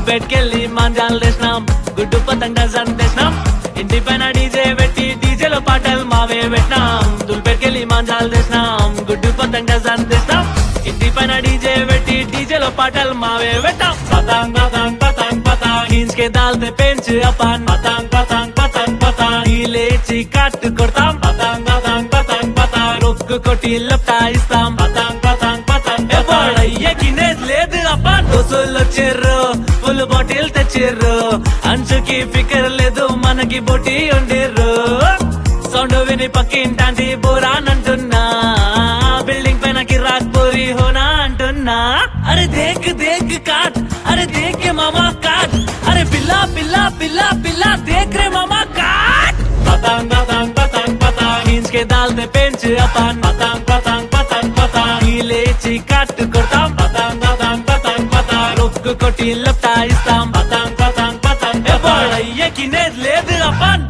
దుల్పేట్కెళ్ళి మాంజాలు తెసినాం గుడ్డు పతంగ డజన్ తెసినాం ఇంటి పైన డీజే పెట్టి డీజేలో పాటలు మావే పెట్టినాం దుల్పేట్కెళ్ళి మాంజాలు తెసినాం గుడ్డు పతంగ డజన్ తెసినాం ఇంటి పైన డీజే పెట్టి డీజేలో పాటలు మావే పెట్టాం పతంగ్ పతంగ్ పతంగ్ పతంగ్ హించ్ के दाल में पेंच अपन पतंग पतंग पतंग पतंग ఈ లేచి కట్టు కొడతాం పతంగ్ పతంగ్ పతంగ్ పతంగ్ రొక్కు కొట్టి లప్టాయిస్తాం పతంగ్ పతంగ్ పతంగ్ ఎవ్వడయ్యకినేది లేదు అబ్బా దోసులు వచ్చారు ఫుల్ బాటిల్ తెచ్చిర్రు అంచుకి ఫికర్ లేదు మనకి బొట్టి ఉండిర్రు సౌండ్ విని పక్కింటాంటి బోరానంటున్నా బిల్డింగ్ పైన కిరాక్ పూరి హోనా అంటున్నా అరే దేక్ దేక్ కాట్ అరే దేక్ రే మామా కాట్ అరే పిల్ల పిల్ల పిల్ల పిల్ల దేక్ రే మామా కాట్ పతంగ్ పతంగ్ పతంగ్ పతంగ్ హించ్ के दाल में पेंच अपन पतंग पतंग पतंग पतंग ఈ లేచి కట్టు కొడతాం పతంగ్ పతంగ్ పతంగ్ పతంగ్ రొక్కు కొట్టి లప్టాయిస్తాం పతంగ్ పతంగ్ పతంగ్ ఎవడయ్యకినేది లేదు అప్పన్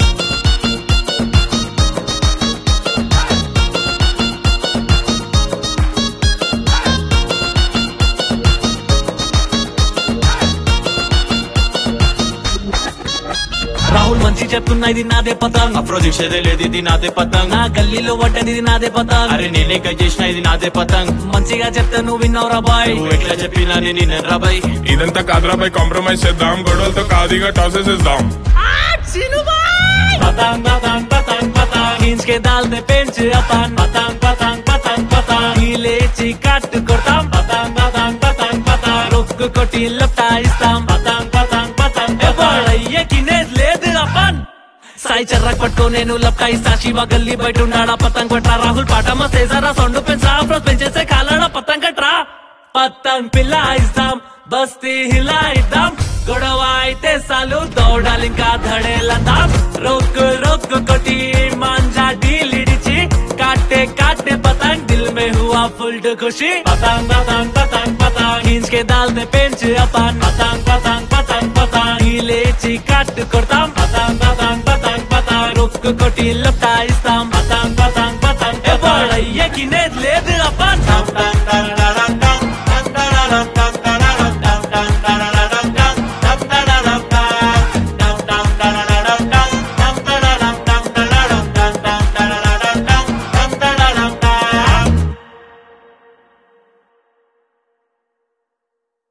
రాహుల్ మంచి చెప్తున్నా ఇది నాదే పతంగ్ అప్రోజ్ ఇచ్చేదే లేదు ఇది నాదే పతంగ్ నా గల్లీలో పడ్డది ఇది నాదే పతంగ్ అరే నేనే కట్ చేసిన ఇది నాదే పతంగ్ మంచిగా చెప్తే నువ్వు విన్నావురా బాయ్ నువ్వు ఎట్లా చెప్పినా నేను నేను రాబాయ్ ఇదంతా కాదురా పై కాంప్రమైజ్ చేద్దాం గొడవలతో కాదిగా టాసెస్ ఇద్దాం పతంగ్ పతంగ్ పతంగ్ పతంగ్ హించ్ के दाल में पेंच अपन పతంగ్ పతంగ్ పతంగ్ పతంగ్ ఈ లేచి కట్టు కొడతాం పతంగ్ పతంగ్ పతంగ్ పతంగ్ రొక్కు కొట్టి లప్టాయిస్తాం పతంగ్ పతంగ్ పతంగ్ ఎవడయ్యకినేది లేదు అప్పన్ సాయి చర్రక్ పట్టుకో నేను లప్టాయిస్తా శివ గల్లీ బయట ఉన్నాడా పతంగ్ పట్రా రాహుల్ పాటమా సేజారా సౌండ్ పెంచా అప్రోచ్ పెంచేసే కాలాడా పతంగ్ కట్రా పతంగ్ పిల్లాయిస్తాం బస్తీ హిలాయిద్దాం గొడవ అయితే సాలు దౌడాలి ఇంకా ధడేలదాం రొక్కు రొక్కు కొట్టి మాంజా డీలిడిచి కాటే కాటే పతంగ్ దిల్ में हुआ फुल खुशी पतंग पतंग पतंग पतंग हिंच के दाल में पेंच अपन पतंग पतंग पतंग पतंग ఈ లేచి కట్టు కొడతాం పతంగ్ పతంగ్ పతంగ్ పతంగ్ రొక్కు కొట్టి లప్టాయిస్తాం పతంగ్ పతంగ్ పతంగ్ ఎవడయ్యకినే